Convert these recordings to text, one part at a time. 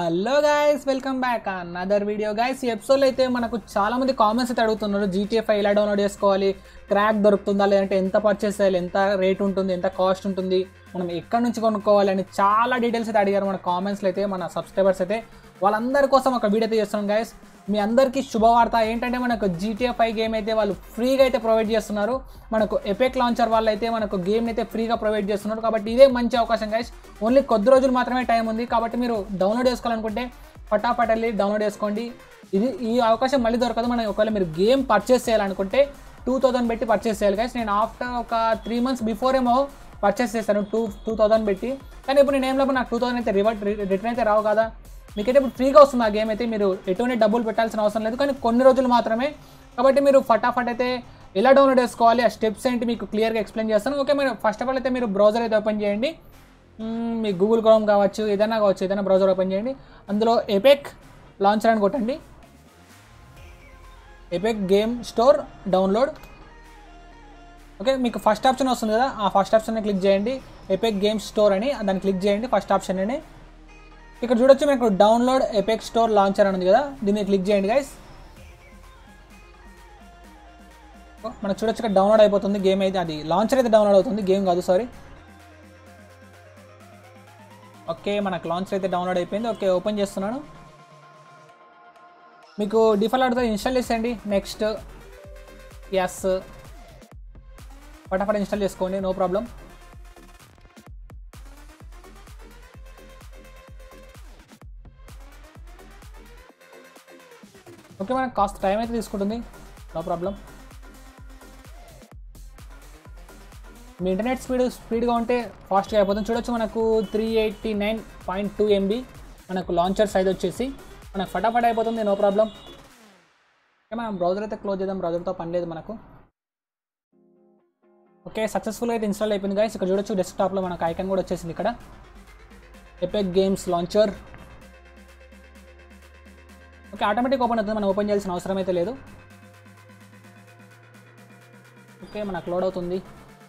Hello guys welcome back another video guys ఈ ఎపిసోడ్లో అయితే మనకు చాలా మంది కామెంట్స్ అయితే అడుగుతున్నారు జీటీఏ ఫైవ్ ఎలా డౌన్లోడ్ చేసుకోవాలి క్రాక్ దొరుకుతుందా లేదంటే ఎంత పర్చేస్ చేయాలి ఎంత రేట్ ఉంటుంది ఎంత కాస్ట్ ఉంటుంది మనం ఎక్కడి నుంచి కొనుక్కోవాలి అని చాలా డీటెయిల్స్ అయితే అడిగారు మన కామెంట్స్లో అయితే మన సబ్స్క్రైబర్స్ అయితే వాళ్ళందరి కోసం ఒక వీడియో అయితే చేస్తున్నాం గాయస్ మీ అందరికీ శుభవార్త ఏంటంటే మనకు జీటీఏ ఫైవ్ గేమ్ అయితే వాళ్ళు ఫ్రీగా అయితే ప్రొవైడ్ చేస్తున్నారు మనకు ఎపెక్ లాంచర్ వాళ్ళు అయితే మనకు గేమ్ అయితే ఫ్రీగా ప్రొవైడ్ చేస్తున్నారు కాబట్టి ఇదే మంచి అవకాశం గైస్ ఓన్లీ కొద్ది రోజులు మాత్రమే టైం ఉంది కాబట్టి మీరు డౌన్లోడ్ చేసుకోవాలనుకుంటే పటాపట్ వెళ్ళి డౌన్లోడ్ చేసుకోండి ఇది ఈ అవకాశం మళ్ళీ దొరకదు మనం ఒకవేళ మీరు గేమ్ పర్చేస్ చేయాలనుకుంటే టూ థౌసండ్ పెట్టి పర్చేస్ చేయాలి గైస్ నేను ఆఫ్టర్ ఒక త్రీ మంత్స్ బిఫోర్ ఏమో పర్చేస్ చేశాను టూ టూ థౌసండ్ పెట్టి కానీ ఇప్పుడు నేను ఏం లేకపోతే నాకు టూ థౌసండ్ అయితే రివర్ట్ రిటర్న్ అయితే రావు కదా మీకైతే ఇప్పుడు ఫ్రీగా వస్తుంది ఆ గేమ్ అయితే మీరు ఎటువంటి డబ్బులు పెట్టాల్సిన అవసరం లేదు కానీ కొన్ని రోజులు మాత్రమే కాబట్టి మీరు ఫటాఫట్ అయితే ఎలా డౌన్లోడ్ చేసుకోవాలి ఆ స్టెప్స్ ఏంటి మీకు క్లియర్గా ఎక్స్ప్లెయిన్ చేస్తాను ఓకే మీరు ఫస్ట్ ఆఫ్ ఆల్ అయితే మీరు బ్రౌజర్ అయితే ఓపెన్ చేయండి మ్మ్, మీ గూగుల్ క్రోమ్ కావచ్చు ఏదైనా కావచ్చు ఏదైనా బ్రౌజర్ ఓపెన్ చేయండి అందులో ఎపెక్ లాంచర్ అని కొట్టండి Epic game store download okay మీకు ఫస్ట్ ఆప్షన్ వస్తుంది కదా ఆ ఫస్ట్ ఆప్షన్ క్లిక్ చేయండి ఎపెక్ గేమ్ స్టోర్ అని దాన్ని క్లిక్ చేయండి ఫస్ట్ ఆప్షన్ అని ఇక్కడ చూడొచ్చు మీకు డౌన్లోడ్ ఎపెక్ స్టోర్ లాంచర్ అని ఉంది కదా దీన్ని క్లిక్ చేయండి గైస్ మనకు చూడొచ్చు ఇక్కడ డౌన్లోడ్ అయిపోతుంది గేమ్ అయితే అది లాంచర్ అయితే డౌన్లోడ్ అవుతుంది గేమ్ కాదు సారీ ఓకే మనకు లాంచర్ అయితే డౌన్లోడ్ అయిపోయింది ఓకే ఓపెన్ చేస్తున్నాను మీకు డిఫాల్ట్ అడుగుతుంది ఇన్స్టాల్ చేసేయండి నెక్స్ట్ ఎస్ ఫటాఫట్ ఇన్స్టాల్ చేసుకోండి నో ప్రాబ్లం ఓకే మనకు కాస్త టైం అయితే తీసుకుంటుంది నో ప్రాబ్లం మీ ఇంటర్నెట్ స్పీడ్ స్పీడ్గా ఉంటే ఫాస్ట్గా అయిపోతుంది చూడొచ్చు మనకు three eighty nine point two MB మనకు లాంచర్ సైజ్ వచ్చేసి మనకు ఫటాఫట్ అయిపోతుంది నో ప్రాబ్లం ఓకే మనం బ్రౌజర్ అయితే క్లోజ్ చేద్దాం బ్రౌజర్తో పని లేదు మనకు ఓకే సక్సెస్ఫుల్గా అయితే ఇన్స్టాల్ అయిపోయింది గాయస్ ఇక్కడ చూడొచ్చు డెస్క్టాప్లో మనకు ఐకాన్ కూడా వచ్చేసింది ఇక్కడ Epic Games launcher okay automatic open అవుతుంది మనం ఓపెన్ చేయాల్సిన అవసరం అయితే లేదు ఓకే మనకు లోడ్ అవుతుంది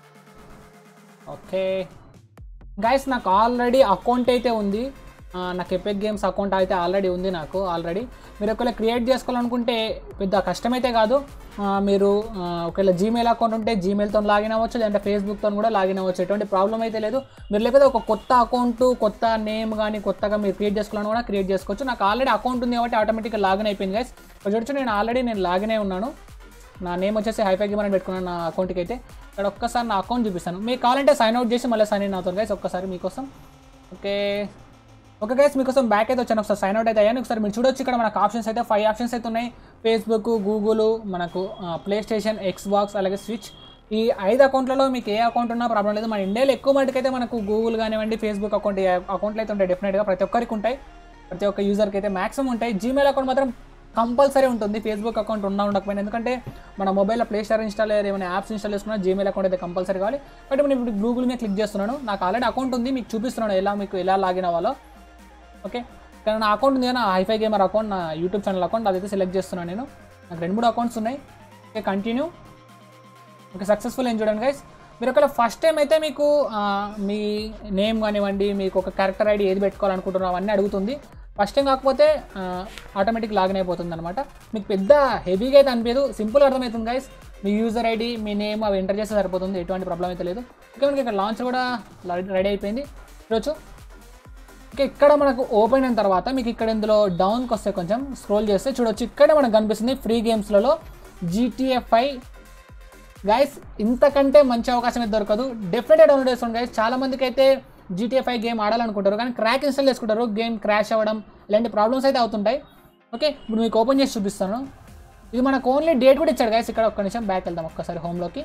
ఓకే గైస్ నాకు ఆల్రెడీ అకౌంట్ అయితే ఉంది ఆ, నాకు ఎపెక్ గేమ్స్ అకౌంట్ అయితే ఆల్రెడీ ఉంది నాకు ఆల్రెడీ మీరు ఒకవేళ క్రియేట్ చేసుకోవాలనుకుంటే పెద్ద కష్టమైతే కాదు ఆ, మీరు ఆ, ఒకవేళ జీమెయిల్ అకౌంట్ ఉంటే జీమెయిల్తో లాగిన్ అవ్వచ్చు లేదంటే ఫేస్బుక్తో కూడా లాగిన్ అవ్వచ్చు ఎటువంటి ప్రాబ్లం అయితే లేదు మీరు లేకపోతే ఒక కొత్త అకౌంట్ కొత్త నేమ్ కానీ కొత్తగా మీరు క్రియేట్ చేసుకోవాలని కూడా క్రియేట్ చేసుకోవచ్చు నాకు ఆల్రెడీ అకౌంట్ ఉంది కాబట్టి ఆటోమేటిక్గా లాగిన్ అయిపోయింది గైస్ ఇక్కడ చూడొచ్చు నేను ఆల్రెడీ నేను లాగిన్ అయి ఉన్నాను నా నేమ్ వచ్చేసి హైఫై గేమర్ అని పెట్టుకున్నాను నా అకౌంట్కి అయితే ఇక్కడ ఒక్కసారి నా అకౌంట్ చూపిస్తాను మీకు కావాలంటే సైన్ అవుట్ చేసి మళ్ళీ సైన్ ఇన్ అవుతాను గైస్ ఒక్కసారి మీకోసం ఓకే ఓకే గైస్ మీకోసం బ్యాక్ అయితే వచ్చాను ఒకసారి సైన్ అవుట్ అయితే అయ్యాను ఒకసారి మీరు చూడొచ్చు ఇక్కడ మనకు ఆప్షన్స్ అయితే ఫైవ్ ఆప్షన్స్ అయితే ఉన్నాయి ఫేస్బుక్ గూగుల్ మనకు ప్లే స్టేషన్ ఎక్స్ బాక్స్ అలాగే స్విచ్ ఈ ఐదు అకౌంట్లలో మీకు ఏ అకౌంట్ ఉన్నా ప్రాబ్లం లేదు మన ఇండియాలో ఎక్కువ మటుకైతే మనకు గూగుల్ కానివ్వండి ఫేస్బుక్ అకౌంట్ అకౌంట్లు అయితే ఉంటాయి డెఫినెట్గా ప్రతి ఒక్కరికి ఉంటాయి ప్రతి ఒక్క యూజర్కి అయితే మాక్సిమం ఉంటాయి జీమెయిల్ అకౌంట్ మాత్రం కంపల్సరీ ఉంటుంది ఫేస్బుక్ అకౌంట్ ఉన్నా ఉండకపోయినా ఎందుకంటే మన మొబైల్లో ప్లే స్టోర్ ఇన్స్టాల్ అయ్యారు ఏమైనా యాప్స్ ఇన్స్టాల్ చేసుకున్నా జీమెయిల్ అకౌంట్ అయితే కంపల్సరీ కావాలి బట్ నేను ఇప్పుడు గూగుల్ మీద క్లిక్ చేస్తున్నాను నాకు ఆల్రెడీ అకౌంట్ ఉంది మీకు చూపిస్తున్నాను ఎలా మీకు ఎలా లాగిన్ అవ్వాలో ఓకే కానీ నా అకౌంట్ ఉంది కదా, నా హైఫై గేమర్ అకౌంట్ నా యూట్యూబ్ ఛానల్ అకౌంట్ అదైతే సెలెక్ట్ చేస్తున్నాను నేను నాకు రెండు మూడు అకౌంట్స్ ఉన్నాయి ఓకే కంటిన్యూ ఓకే సక్సెస్ఫుల్ ఏం చూడండి గైస్ మీరు ఒకవేళ ఫస్ట్ టైం అయితే మీకు ఆ, మీ నేమ్ కానివ్వండి మీకు ఒక క్యారెక్టర్ ఐడి ఏది పెట్టుకోవాలనుకుంటున్నారో అవన్నీ అడుగుతుంది ఫస్ట్ టైం కాకపోతే ఆటోమేటిక్ లాగిన్ అయిపోతుంది అనమాట మీకు పెద్ద హెవీగా అయితే అనిపించదు సింపుల్ అర్థమవుతుంది గైస్ మీ యూజర్ ఐడి మీ నేమ్ అవి ఎంటర్ చేస్తే సరిపోతుంది ఎటువంటి ప్రాబ్లం అయితే లేదు ఓకే మనకి ఇక్కడ లాంచ్ కూడా రెడీ అయిపోయింది చూడొచ్చు ఓకే ఇక్కడ మనకు ఓపెన్ అయిన తర్వాత మీకు ఇక్కడ ఇందులో డౌన్కి వస్తే కొంచెం స్క్రోల్ చేస్తే చూడొచ్చు ఇక్కడ మనకు కనిపిస్తుంది ఫ్రీ గేమ్స్లలో జీటీఏ ఫైవ్ గైస్ ఇంతకంటే మంచి అవకాశం అయితే దొరకదు డెఫినెట్గా డౌన్లోడ్ చేసుకోండి గైస్ చాలా మందికి అయితే జీటీఏ ఫైవ్ గేమ్ ఆడాలనుకుంటారు కానీ క్రాక్ ఇన్స్టాల్ చేసుకుంటారు గేమ్ క్రాష్ అవ్వడం ఇలాంటి ప్రాబ్లమ్స్ అయితే అవుతుంటాయి ఓకే ఇప్పుడు మీకు ఓపెన్ చేసి చూపిస్తాను ఇది మనకు ఓన్లీ డేట్ కూడా ఇచ్చాడు గైస్ ఇక్కడ ఒక్క నిమిషం బ్యాక్ వెళ్దాం ఒక్కసారి హోమ్లోకి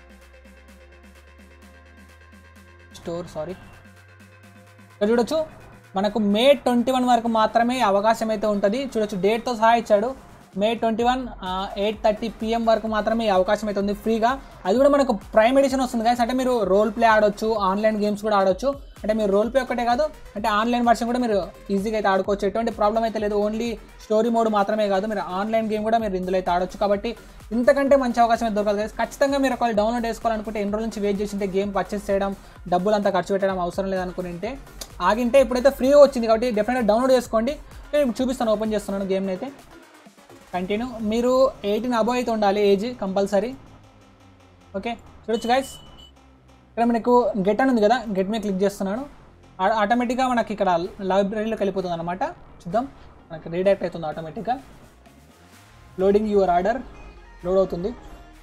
స్టోర్ సారీ ఇక్కడ చూడొచ్చు మనకు మే ట్వంటీ వన్ వరకు మాత్రమే ఈ అవకాశం అయితే ఉంటుంది చూడొచ్చు డేట్తో సహా ఇచ్చాడు May twenty one eight thirty PM వరకు మాత్రమే ఈ అవకాశం అయితే ఉంది ఫ్రీగా అది కూడా మనకు ప్రైమ్ ఎడిషన్ వస్తుంది guys. అంటే మీరు రోల్ ప్లే ఆడొచ్చు ఆన్లైన్ గేమ్స్ కూడా ఆడొచ్చు అంటే మీరు రోల్ ప్లే ఒక్కటే కాదు అంటే ఆన్లైన్ వర్షన్ కూడా మీరు ఈజీగా అయితే ఆడుకోవచ్చు ఎటువంటి ప్రాబ్లం అయితే లేదు ఓన్లీ స్టోరీ మోడ్ మాత్రమే కాదు మీరు ఆన్లైన్ గేమ్ కూడా మీరు ఇందులో అయితే ఆడొచ్చు కాబట్టి ఇంతకంటే మంచి అవకాశం అయితే దొరకదు guys. ఖచ్చితంగా మీరు ఒకవేళ డౌన్లోడ్ చేసుకోవాలనుకుంటే ఎన్ని రోజుల నుంచి వెయిట్ చేసింటే గేమ్ పర్చేస్ చేయడం డబ్బులు అంతా ఖర్చు పెట్టడం అవసరం లేదనుకుంటే ఆగింటే ఇప్పుడైతే ఫ్రీగా వచ్చింది కాబట్టి డెఫినెట్గా డౌన్లోడ్ చేసుకోండి నేను ఇప్పుడు చూపిస్తాను ఓపెన్ చేస్తున్నాను గేమ్ని అయితే కంటిన్యూ మీరు ఎయిటీన్ అబోవ్ అయితే ఉండాలి ఏజ్ కంపల్సరీ ఓకే చూడొచ్చు గైస్ ఇక్కడ మనకు గెట్ అని ఉంది కదా గెట్ మీద క్లిక్ చేస్తున్నాను ఆ- ఆటోమేటిక్గా మనకి ఇక్కడ లైబ్రరీలోకి వెళ్ళిపోతుంది అనమాట చూద్దాం మనకి రీడైరెక్ట్ అవుతుంది ఆటోమేటిక్గా లోడింగ్ యువర్ ఆర్డర్ లోడ్ అవుతుంది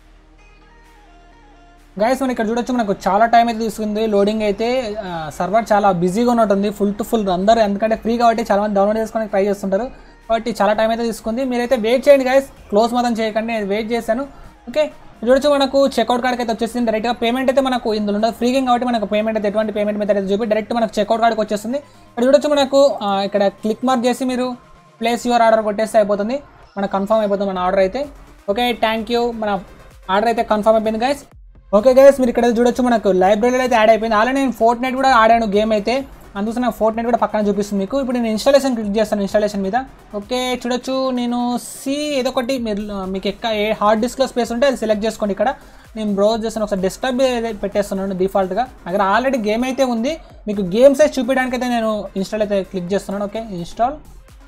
గైస్ మనం ఇక్కడ చూడొచ్చు మనకు చాలా టైం అయితే తీసుకుంది లోడింగ్ అయితే సర్వర్ చాలా బిజీగా ఉన్నట్టుంది ఫుల్ టు ఫుల్ అందరూ ఎందుకంటే ఫ్రీ కాబట్టి చాలా మంది డౌన్లోడ్ చేసుకొని ట్రై చేస్తుంటారు కాబట్టి చాలా టైం అయితే తీసుకుంది మీరైతే వెయిట్ చేయండి గైస్ క్లోజ్ మాత్రం చేయకండి నేను వెయిట్ చేశాను ఓకే చూడొచ్చు మనకు చెక్అవుట్ కార్డ్కి అయితే వచ్చేసింది డైరెక్ట్గా పేమెంట్ అయితే మనకు ఇందులో ఉండదు ఫ్రీ గేమ్ కాబట్టి మనకు పేమెంట్ అయితే ఎటువంటి పేమెంట్ మీద అయితే చూపి డైరెక్ట్ మనకు చెక్అవుట్ కార్డ్కి వచ్చేస్తుంది ఇక్కడ చూడొచ్చు మనకు ఆ, ఇక్కడ క్లిక్ మార్క్ చేసి మీరు ప్లేస్ యువర్ ఆర్డర్ కొట్టేస్తే అయిపోతుంది మనకు కన్ఫర్మ్ అయిపోతుంది మన ఆర్డర్ అయితే ఓకే థ్యాంక్ యూ మన ఆర్డర్ అయితే కన్ఫర్మ్ అయిపోయింది గైస్ ఓకే గైస్ మీరు ఇక్కడ చూడొచ్చు మనకు లైబ్రరీలో అయితే యాడ్ అయిపోయింది అలానే నేను ఫోర్ట్ నైట్ కూడా ఆడాను గేమ్ అయితే అందుకోసం నాకు ఫోర్ట్ నైట్ కూడా పక్కన చూపిస్తుంది మీకు ఇప్పుడు నేను ఇన్స్టాలేషన్ క్లిక్ చేస్తాను ఇన్స్టాలేషన్ మీద ఓకే చూడొచ్చు నేను సి ఏదో ఒకటి మీరు మీకు ఎక్క ఏ హార్డ్ డిస్క్లో స్పేస్ ఉంటే అది సెలెక్ట్ చేసుకోండి ఇక్కడ నేను బ్రౌజ్ చేస్తాను ఒకసారి డెస్క్టాప్ పెట్టేస్తున్నాను డిఫాల్ట్గా అక్కడ ఆల్రెడీ గేమ్ అయితే ఉంది మీకు గేమ్స్ అయితే చూపించడానికి అయితే నేను ఇన్స్టాల్ అయితే క్లిక్ చేస్తున్నాను ఓకే ఇన్స్టాల్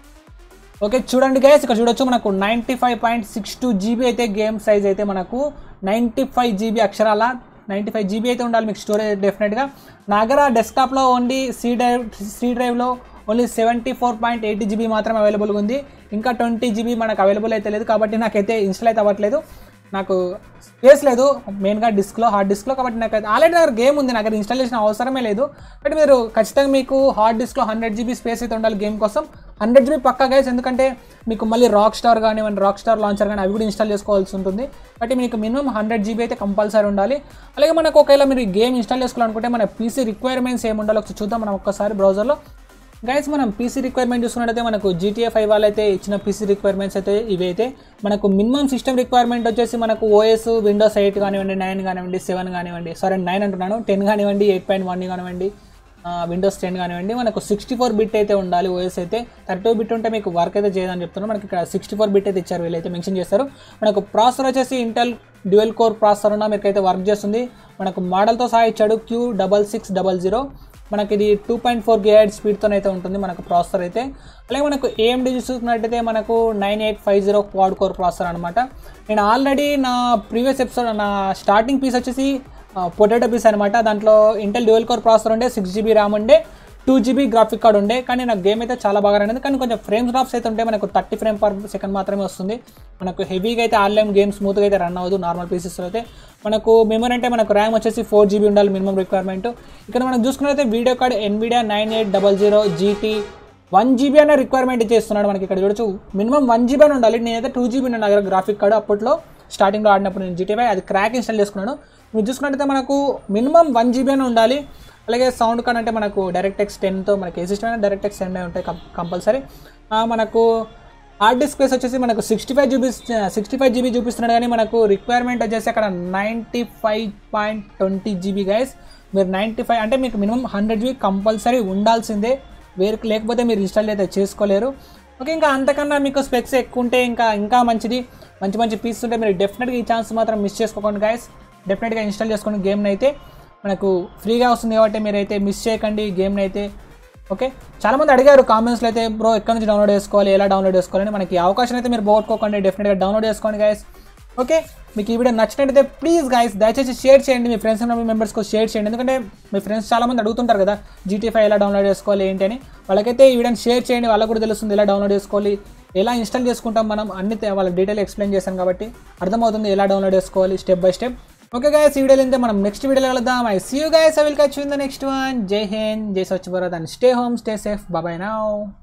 ఓకే చూడండి గైస్ ఇక్కడ చూడొచ్చు మనకు ninety five point six two GB అయితే గేమ్ సైజ్ అయితే మనకు నైంటీ ఫైవ్ జీబీ అక్షరాల నైంటీ ఫైవ్ జీబీ అయితే ఉండాలి మీకు స్టోరేజ్ డెఫినెట్గా నా దగ్గర డెస్క్టాప్లో ఓన్లీ సి డ్రైవ్ సి డ్రైవ్లో only seventy four point eighty GB మాత్రమే అవైలబుల్గా ఉంది ఇంకా ట్వంటీ జీబీ మనకు అవైలబుల్ అయితే లేదు కాబట్టి నాకైతే ఇన్స్టాల్ అయితే అవ్వట్లేదు నాకు స్పేస్ లేదు మెయిన్గా డిస్క్లో హార్డ్ డిస్క్లో కాబట్టి నాకు ఆల్రెడీ దగ్గర గేమ్ ఉంది నాకు ఇన్స్టాలేషన్ అవసరమే లేదు బట్ మీరు ఖచ్చితంగా మీకు హార్డ్ డిస్క్లో హండ్రెడ్ జీబీ స్పేస్ అయితే ఉండాలి గేమ్ కోసం హండ్రెడ్ జీబీ పక్కా గైస్ ఎందుకంటే మీకు మళ్ళీ రాక్ స్టార్ కానివ్వండి రాక్ స్టార్ లాంచర్ కానీ అవి కూడా ఇన్స్టాల్ చేసుకోవాల్సి ఉంటుంది కాబట్టి మీకు మినిమం హండ్రెడ్ జీబీ అయితే కంపల్సరీ ఉండాలి అలాగే మనకు ఒకవేళ మీరు ఈ గేమ్ ఇన్స్టాల్ చేసుకోవాలనుకుంటే మన పీసీ రిక్వైర్మెంట్స్ ఏమి ఉండాలో ఒకసారి చూద్దాం మనం ఒక్కసారి బ్రౌజర్లో గైస్ మనం పీసీ రిక్వైర్మెంట్ చూసుకున్నట్టయితే మనకు జీటీఏ ఫైవ్ వాళ్ళైతే ఇచ్చిన పీసీ రిక్వైర్మెంట్స్ అయితే ఇవైతే మనకు మినిమం సిస్టమ్ రిక్వైర్మెంట్ వచ్చేసి మనకు ఓఎస్ విండోస్ ఎయిట్ కానివ్వండి నైన్ కానివ్వండి సెవెన్ కానివ్వండి సారీ నైన్ అంటున్నాను టెన్ కానివ్వండి ఎయిట్ పాయింట్ వన్ కానివ్వండి విండోస్ టెన్ కానివ్వండి మనకు సిక్స్టీ ఫోర్ బిట్ అయితే ఉండాలి ఓఎస్ అయితే థర్టీ బిట్ ఉంటే మీకు వర్క్ అయితే చేయదని చెప్తున్నారు మనకి ఇక్కడ సిక్స్టీ ఫోర్ బిట్ అయితే ఇచ్చారు వీళ్ళైతే మెన్షన్ చేస్తారు మనకు ప్రాసెసర్ వచ్చేసి ఇంటెల్ డ్యూయల్ కోర్ ప్రాసెసర్ ఉన్న మీకు అయితే వర్క్ చేస్తుంది మనకు మోడల్తో సహా ఇచ్చాడు Q double six double zero మనకి ఇది టూ పాయింట్ ఫోర్ గేహెడ్ స్పీడ్తో అయితే ఉంటుంది మనకు ప్రాసెసర్ అయితే అలాగే మనకు ఏఎండి చూసుకున్నట్టయితే మనకు nine eight five zero quad core processor అనమాట నేను ఆల్రెడీ నా ప్రీవియస్ ఎపిసోడ్ నా స్టార్టింగ్ పీస్ వచ్చేసి పొటాటో పీస్ అనమాట దాంట్లో ఇంటెల్ డ్యూయల్ కోర్ ప్రాసెసర్ ఉండే సిక్స్ జీబీ ర్యామ్ ఉండే టూ జీబీ గ్రాఫిక్ కార్డ్ ఉండే కానీ నాకు గేమ్ అయితే చాలా బాగా రన్ కానీ కొంచెం ఫ్రేమ్స్ డ్రాప్స్ అయితే ఉంటే మనకు థర్టీ ఫ్రేమ్ పర్ సెకండ్ మాత్రమే వస్తుంది మనకు హెవీగా అయితే ఆన్లైన్ గేమ్ స్మూత్గా అయితే రన్ అవ్వదు నార్మల్ పీసెస్లో అయితే మనకు మెమరీ అంటే మనకు ర్యామ్ వచ్చేసి ఫోర్ జీబీ ఉండాలి మినిమం రిక్వైర్మెంట్ ఇక్కడ మనం చూసుకున్నట్లయితే video card Nvidia nine eight double zero GT one GB అనే రిక్వైర్మెంట్ ఇచ్చేస్తున్నాడు మనకి ఇక్కడ చూడొచ్చు మినిమం వన్ జీబీ అని ఉండాలి నేనైతే టూ జీబీ నా దగ్గర గ్రాఫిక్ కార్డు అప్పట్లో స్టార్టింగ్లో ఆడినప్పుడు నేను జీటీవై అది క్రాక్ ఇన్స్టాల్ చేసుకున్నాను మీరు చూసుకున్నట్టయితే మనకు మినిమం వన్ జీబీ అని ఉండాలి అలాగే సౌండ్ కార్డ్ అంటే మనకు డైరెక్ట్ ఎక్స్ టెన్తో మనకి ఏ సిస్టమ్ అయినా డైరెక్ట్ ఎక్స్ టెన్ ఉంటాయి కంపల్సరీ మనకు హార్డ్ డిస్క్ స్పేస్ వచ్చేసి మనకు sixty five GB sixty five GB చూపిస్తున్నాడు కానీ మనకు రిక్వైర్మెంట్ వచ్చేసి అక్కడ ninety five point twenty GB guys మీరు నైంటీ ఫైవ్ అంటే మీకు మినిమం హండ్రెడ్ జీబీ కంపల్సరీ ఉండాల్సిందే వేరే లేకపోతే మీరు ఇన్స్టాల్ అయితే చేసుకోలేరు ఓకే ఇంకా అంతకన్నా మీకు స్పెక్స్ ఎక్కువ ఉంటే ఇంకా ఇంకా మంచిది మంచి మంచి పీస్ ఉంటే మీరు డెఫినెట్గా ఈ ఛాన్స్ మాత్రం మిస్ చేసుకోకండి గైస్ డెఫినెట్గా ఇన్స్టాల్ చేసుకోండి గేమ్ని అయితే మనకు ఫ్రీగా వస్తుంది కాబట్టి మీరైతే మిస్ చేయకండి ఈ గేమ్ని అయితే ఓకే చాలామంది అడిగారు కామెంట్స్లో అయితే బ్రో ఎక్కడి నుంచి డౌన్లోడ్ చేసుకోవాలి ఎలా డౌన్లోడ్ చేసుకోవాలని మనకి ఈ అవకాశం అయితే మీరు పోగొట్టుకోకండి డెఫినెట్గా డౌన్లోడ్ చేసుకోండి గైస్ ఓకే మీకు ఈ వీడియో నచ్చినట్టయితే ప్లీజ్ గైస్ దయచేసి షేర్ చేయండి మీ ఫ్రెండ్స్ అండ్ మెంబర్స్కి షేర్ చేయండి ఎందుకంటే మీ ఫ్రెండ్స్ చాలామంది అడుగుతుంటారు కదా జీటీ ఫైవ్ ఎలా డౌన్లోడ్ చేసుకోవాలి ఏంటి అని వాళ్ళకైతే ఈ వీడియోని షేర్ చేయండి వాళ్ళకు కూడా తెలుస్తుంది ఎలా డౌన్లోడ్ చేసుకోవాలి ఎలా ఇన్స్టాల్ చేసుకుంటాం మనం అన్ని తె- వాళ్ళకి డీటెయిల్ ఎక్స్ప్లెయిన్ చేశాను కాబట్టి అర్థమవుతుంది ఎలా డౌన్లోడ్ చేసుకోవాలి step by step okay guys ఈ వీడియోలో ఇంతే మనం నెక్స్ట్ వీడియోలో కలుద్దాం I see you guys I will catch in the next one జై హింద్ జై Swachh Bharat and stay home stay safe bye bye now